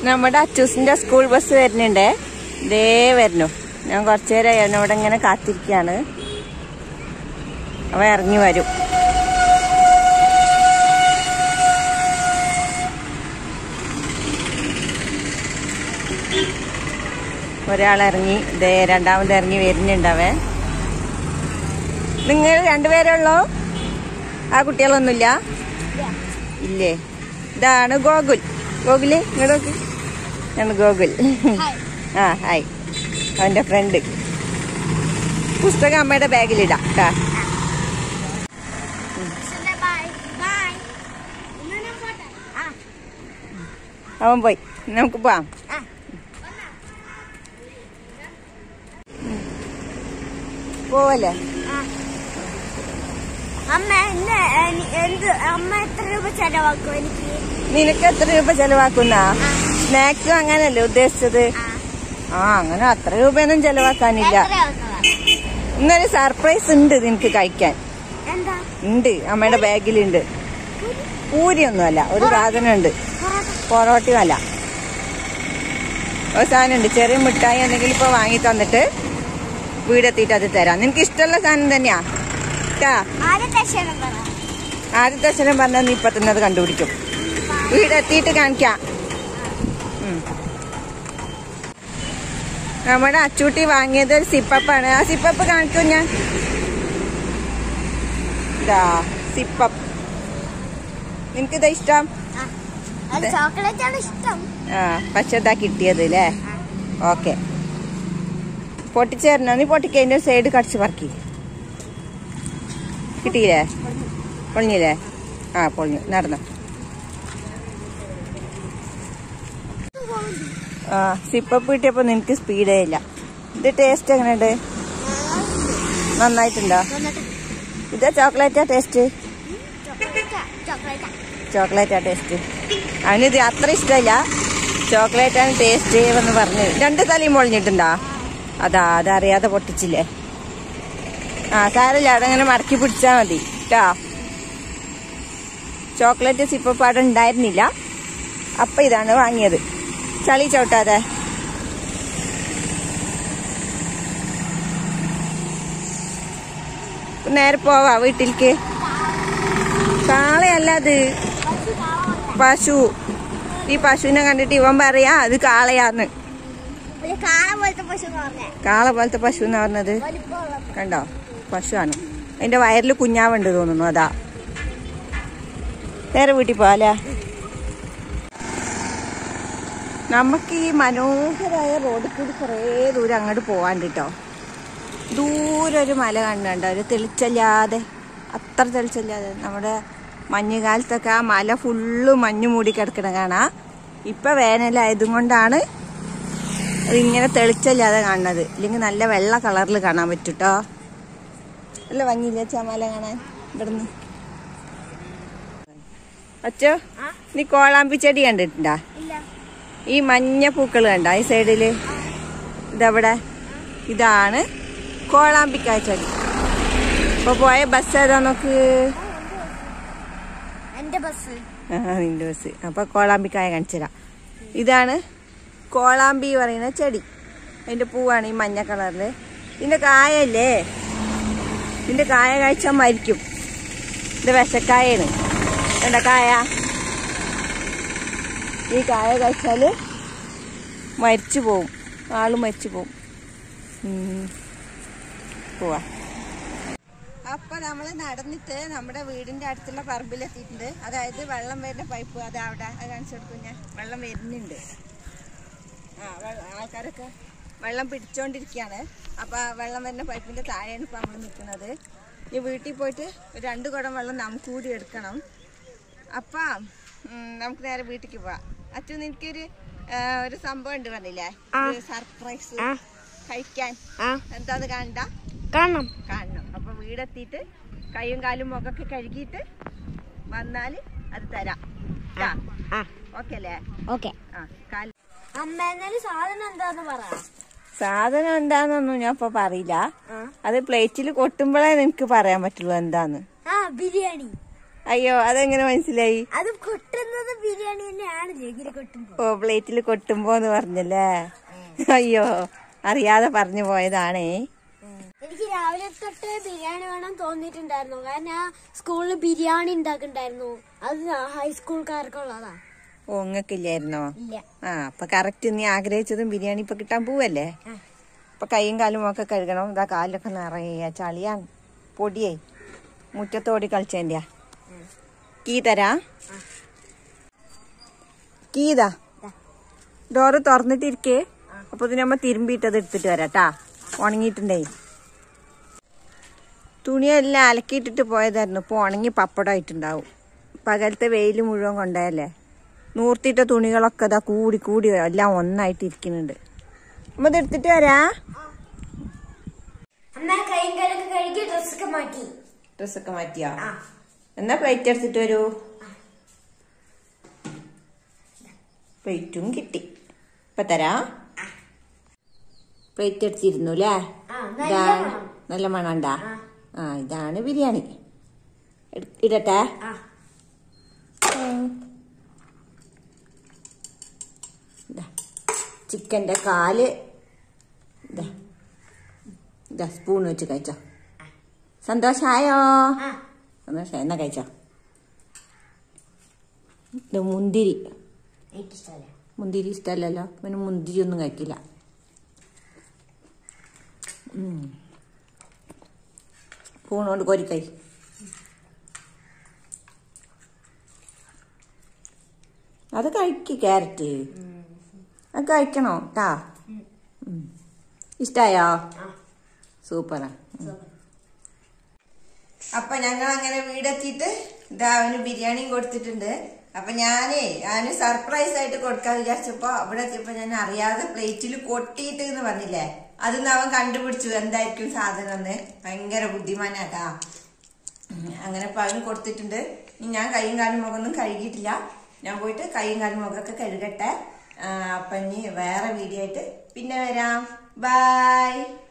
നമ്മുടെ അച്ചൂസിന്റെ school bus വരുന്നുണ്ടേ ഇതേ വരുന്നു ഞാൻ കുറച്ചു നേരം ഇവിടെ ഇങ്ങനെ കാത്തിരിക്കാണ് അവ ഇറങ്ങി വരും ഒരാൾ ഇറങ്ങി ഇതേ രണ്ടാമത് ഇറങ്ങി വരുന്നുണ്ടവേ നിങ്ങൾ രണ്ടുപേരേ ഉള്ളോ ആ കുട്ടികളൊന്നുമില്ല ഇല്ലേ ഇതാണ് ഗോകുൽ ഗോകുല് ഇങ്ങോട്ട് നോക്ക് ആണ് ഗോകുൽ ആ ഹായ് അവന്റെ ഫ്രണ്ട് പുസ്തകം അമ്മയുടെ ബാഗിലിടാം കേട്ടാ അവൻ പോയി നമുക്ക് പോവാം പോവല്ലേ അമ്മ എന്നെ എനി- എന്ത് അമ്മ എത്ര രൂപ ചെലവാക്കും എനിക്ക് നിനക്ക് എത്ര രൂപ ചെലവാക്കുന്ന സ്നാക്സും അങ്ങനല്ലേ ഉദ്ദേശിച്ചത് ആ. ആ അങ്ങനെ അത്ര രൂപയൊന്നും ചെലവാക്കാനില്ല എത്രയാവുന്നതാ? ഇന്നൊരു സർപ്രൈസ് ഉണ്ട് നിനക്ക് കഴിക്കാൻ എന്താ ഉണ്ട് അമ്മയുടെ ബാഗിലുണ്ട് പൂരിയൊന്നുമല്ല ഒരു സാധനം ഉണ്ട് പൊറോട്ട. പൊറോട്ടയും അല്ല ഒരു സാധനം ഉണ്ട് ചെറിയ മിഠായി എന്തെങ്കിലും ഇപ്പൊ വാങ്ങി തന്നിട്ട് വീടെത്തിയിട്ട് അത് തരാം നിനക്ക് ഇഷ്ടമുള്ള സാധനം തന്നെയാ ട്ടാ ആദ്യത്തെ അക്ഷരം പറ ആദ്യത്തെ അക്ഷരം പറഞ്ഞാൽ നീ ഇപ്പൊ തന്നെ അത് കണ്ടുപിടിക്കും വീടെത്തിയിട്ട് കാണിക്കാം ഉം. നമ്മുടെ അച്ചൂട്ടി വാങ്ങിയത് ഒരു സിപ്പപ്പാണ് ആ സിപ്പപ്പ് കാണിക്കും ഞാൻ ഇതാ സിപ്പപ്പ് നിനക്കിതാ ഇഷ്ടം ആ. അത് ചോക്ലേറ്റ് ആണ് ഇഷ്ടം ആ പക്ഷെ ഇതാ കിട്ടിയത് അല്ലേ ഓക്കെ പൊട്ടിച്ചേരണോ നീ പൊട്ടിക്ക അതിന്റെ സൈഡ് കടിച്ച് പറക്കി കിട്ടിയില്ലേ പൊളിഞ്ഞില്ലേ ആ പൊളിഞ്ഞു നടന്നു ആ സിപ്പപ്പ് കിട്ടിയപ്പോ നിനക്ക് സ്പീഡേ ഇല്ല ഇത് ടേസ്റ്റ് എങ്ങനെയുണ്ട് നന്നായിട്ടുണ്ടോ ഇതാ ചോക്ലേറ്റാ ടേസ്റ്റ് ചോക്ലേറ്റാ ചോക്ലേറ്റാ ചോക്ലേറ്റാ ടേസ്റ്റ് അവനിത് അത്ര ഇഷ്ടമില്ല ചോക്ലേറ്റാണ് ടേസ്റ്റ് എന്ന് പറഞ്ഞ് രണ്ട് തലയും പൊളിഞ്ഞിട്ടുണ്ടോ അതാ അതറിയാതെ പൊട്ടിച്ചില്ലേ ആ സാരമില്ല അവിടെ അങ്ങനെ മടക്കി പിടിച്ചാ മതി കേട്ടോ ചോക്ലേറ്റ് സിപ്പപ്പാട് ഉണ്ടായിരുന്നില്ല അപ്പൊ ഇതാണ് വാങ്ങിയത് ചളി ചവിട്ടാതെ നേരെ പോവാ വീട്ടിലേക്ക് കാളയല്ല അത് പശു ഈ പശുവിനെ കണ്ടിട്ട് ഇവൻ പറയാ അത് കാളയാന്ന് ഒരു കാള പോലത്തെ പശു എന്ന് പറഞ്ഞേ കാള പോലത്തെ പശു എന്ന് പറഞ്ഞത് വലിപ്പമുള്ള കണ്ടോ പശുവാണ് അതിന്റെ വയറിൽ കുഞ്ഞാവുണ്ട് തോന്നുന്നു അതാ നേരെ വീട്ടിൽ പോവാല്ലേ നമുക്ക് ഈ മനോഹരമായ റോഡിൽ കൂടി കുറേ ദൂരം അങ്ങോട്ട് പോവാണ്ട് കേട്ടോ ദൂരെ ഒരു മല കണ്ടുണ്ടോ ഒരു തെളിച്ചല്ലാതെ അത്ര തെളിച്ചല്ലാതെ നമ്മുടെ മഞ്ഞുകാലത്തൊക്കെ ആ മല ഫുള്ള് മഞ്ഞ് മൂടി കിടക്കണ കാണാം ഇപ്പൊ വേനലായതും കൊണ്ടാണ് ഇതിങ്ങനെ തെളിച്ചല്ലാതെ കാണുന്നത് ഇല്ലെങ്കിൽ നല്ല വെള്ള കളറിൽ കാണാൻ പറ്റും കേട്ടോ നല്ല ഭംഗിയില്ല ചമല കാണാൻ ഇവിടുന്ന് അച്ചോ ആ? നീ കോളാമ്പി ചെടി കണ്ടിട്ടുണ്ടാ ഇല്ല ഈ മഞ്ഞ പൂക്കൾ കണ്ട ഈ സൈഡില് ഇതവിടെ ഇതാണ് കോളാമ്പിക്കായ ചെടി ഇപ്പൊ പോയ ബസ് ഏതാ നോക്ക് എന്റെ ബസ് ആ നിന്റെ ബസ് അപ്പൊ കോളാമ്പിക്കായ കാണിച്ചുതരാം ഇതാണ് കോളാമ്പി പറയുന്ന ചെടി അതിന്റെ പൂവാണ് ഈ മഞ്ഞ കളറില് ഇതിന്റെ കായല്ലേ ഇതിന്റെ കായ കഴിച്ചാൽ മരിക്കും ഇത് വിഷക്കായാണ് കണ്ട കായ ഈ കായ കഴിച്ചാല് മരിച്ചു പോവും ആള് മരിച്ചു പോവും ഉം. പോവാ അപ്പൊ നമ്മള് നടന്നിട്ട് നമ്മുടെ വീടിന്റെ അടുത്തുള്ള പറമ്പിലെത്തിയിട്ടുണ്ട് അതായത് വെള്ളം വരുന്ന പൈപ്പ് അത് അവിടെ അത് കാണിച്ചു കൊടുക്കും ഞാൻ വെള്ളം വരുന്നുണ്ട് ആ വെള്ള- ആൾക്കാരൊക്കെ വെള്ളം പിടിച്ചോണ്ടിരിക്കുകയാണ് അപ്പൊ ആ വെള്ളം വരുന്ന പൈപ്പിന്റെ താഴെയാണ് ഇപ്പൊ നമ്മൾ നിൽക്കുന്നത് ഈ വീട്ടിൽ പോയിട്ട് ഒരു രണ്ട് കുടം വെള്ളം നമുക്ക് കൂടി എടുക്കണം അപ്പ ഉം, നമുക്ക് നേരെ വീട്ടിലേക്ക് പോവാം അച്ഛൻ നിനക്കൊരു ആ, ഒരു സംഭവം ഉണ്ട് പറഞ്ഞില്ലേ ഒരു സർപ്രൈസ് ആ. കഴിക്കാൻ ആ എന്താന്ന് കാണണ്ട കാണണം കാണണം അപ്പൊ വീടെത്തിയിട്ട് കൈയും കാലും മുഖമൊക്കെ കഴുകിയിട്ട് വന്നാല് അത് തരാം ആ ഓക്കെ അല്ലേ ഓക്കെ ആ കാൽ അമ്മ എന്നാലും സാധനം എന്താന്ന് പറ സാധനം എന്താന്നൊന്നും ഞാൻ ഇപ്പൊ പറയില്ല ആ. അത് പ്ലേറ്റിൽ കൊട്ടുമ്പോഴേ നിനക്ക് പറയാൻ പറ്റുള്ളൂ എന്താന്ന് ആ ബിരിയാണി അയ്യോ അതെങ്ങനെ മനസ്സിലായി അത് കൊട്ടുന്നത് ബിരിയാണി തന്നെയാണ് ഇങ്ങനെ കൊട്ടുമ്പോ ഓ പ്ലേറ്റിൽ കൊട്ടുമ്പോന്ന് പറഞ്ഞല്ലേ അയ്യോ അറിയാതെ പറഞ്ഞു പോയതാണേ എനിക്ക് രാവിലെ തൊട്ട് ബിരിയാണി വേണം തോന്നിയിട്ടുണ്ടായിരുന്നു കാരണം ഞാൻ സ്കൂളിൽ ബിരിയാണി ഉണ്ടാക്കുന്നുണ്ടായിരുന്നു അത് ഹൈസ്കൂൾക്കാർക്കുള്ളതാ ഓ ഇങ്ങക്കില്ലായിരുന്നോ ഇല്ല ആ അപ്പൊ കറക്റ്റ് നീ ആഗ്രഹിച്ചതും ബിരിയാണി ഇപ്പൊ കിട്ടാൻ പോവല്ലേ ആ. അപ്പൊ കൈയും കാലും ഒക്കെ കഴുകണം ഇതാ കാലിലൊക്കെ നിറയെ ചളിയാ പൊടിയേ മുറ്റത്തോടി കളിച്ചേന്റെയാ കീ തരാ കീതാ ഡോറ് തുറന്നിട്ടിരിക്കേ അപ്പൊ ഇതിനമ്മ തിരുമ്പിയിട്ടത് എടുത്തിട്ട് വരാട്ടാ ഉണങ്ങിയിട്ടുണ്ടേ തുണിയെല്ലാം അലക്കിയിട്ടിട്ട് പോയതായിരുന്നു ഇപ്പൊ ഉണങ്ങി പപ്പടമായിട്ടുണ്ടാവും പകലത്തെ വെയിൽ മുഴുവൻ കൊണ്ടല്ലേ നൂർത്തിയിട്ട തുണികളൊക്കെ ഇതാ കൂടി കൂടി എല്ലാം ഒന്നായിട്ട് ഇരിക്കുന്നുണ്ട് അമ്മ ഇത് എടുത്തിട്ട് വരാ അമ്മ കൈയും കാലൊക്കെ കഴുകി ഡ്രസ്സൊക്കെ മാറ്റി ഡ്രസ്സൊക്കെ മാറ്റിയോ ആ. എന്നാ പ്ലേറ്റ് എടുത്തിട്ട് വരൂ പ്ലേറ്റും കിട്ടി ഇപ്പൊ തരാ പ്ലേറ്റ് എടുത്തിരുന്നു അല്ലേ ആ, നല്ല ഇതാണ് മണം. നല്ല മണണ്ടാ ആ. ആ ഇതാണ് ബിരിയാണി എട്- ഇടട്ടെ ആ ഇതാ ചിക്കന്റെ കാല് ഇതാ ഇതാ സ്പൂൺ വെച്ച് കഴിച്ചോ സന്തോഷായോ ആ സന്തോഷം എന്നാ കഴിച്ചോ ഇത് മുന്തിരി എനിക്കിഷ്ടമല്ല മുന്തിരി ഇഷ്ടമല്ലല്ലോ പിന്നെ മുന്തിരി ഒന്നും കഴിക്കില്ല സ്പൂണോണ്ട് കോരിക്കൈ അത് കഴിക്ക് ക്യാരറ്റ് അത് കഴിക്കണോ ട്ടാ ഉം. ഇഷ്ടായോ ആ സൂപ്പറാ അപ്പൊ ഞങ്ങൾ അങ്ങനെ വീടെത്തിയിട്ട് ഇതാ അവന് ബിരിയാണിയും കൊടുത്തിട്ടുണ്ട് അപ്പൊ ഞാനേ ഞാന് സർപ്രൈസ് ആയിട്ട് കൊടുക്കാൻ വിചാരിച്ചപ്പോ അവിടെ എത്തിയപ്പോ ഞാൻ അറിയാതെ പ്ലേറ്റിൽ കൊട്ടിയിട്ട് എന്ന് പറഞ്ഞില്ലേ അതിന്ന് അവൻ കണ്ടുപിടിച്ചു എന്തായിരിക്കും സാധനം എന്ന് ഭയങ്കര ബുദ്ധിമാനാട്ടാ ഉം, അങ്ങനെ ഇപ്പൊ അവന് കൊടുത്തിട്ടുണ്ട് ഇനി ഞാൻ കൈയും കാലും മുഖമൊന്നും കഴുകിയിട്ടില്ല ഞാൻ പോയിട്ട് കൈയും കാലും മുഖമൊക്കെ കഴുകട്ടെ ആ, അപ്പൊ ഇനി വേറെ വീഡിയോ ആയിട്ട് പിന്നെ വരാം ബൈ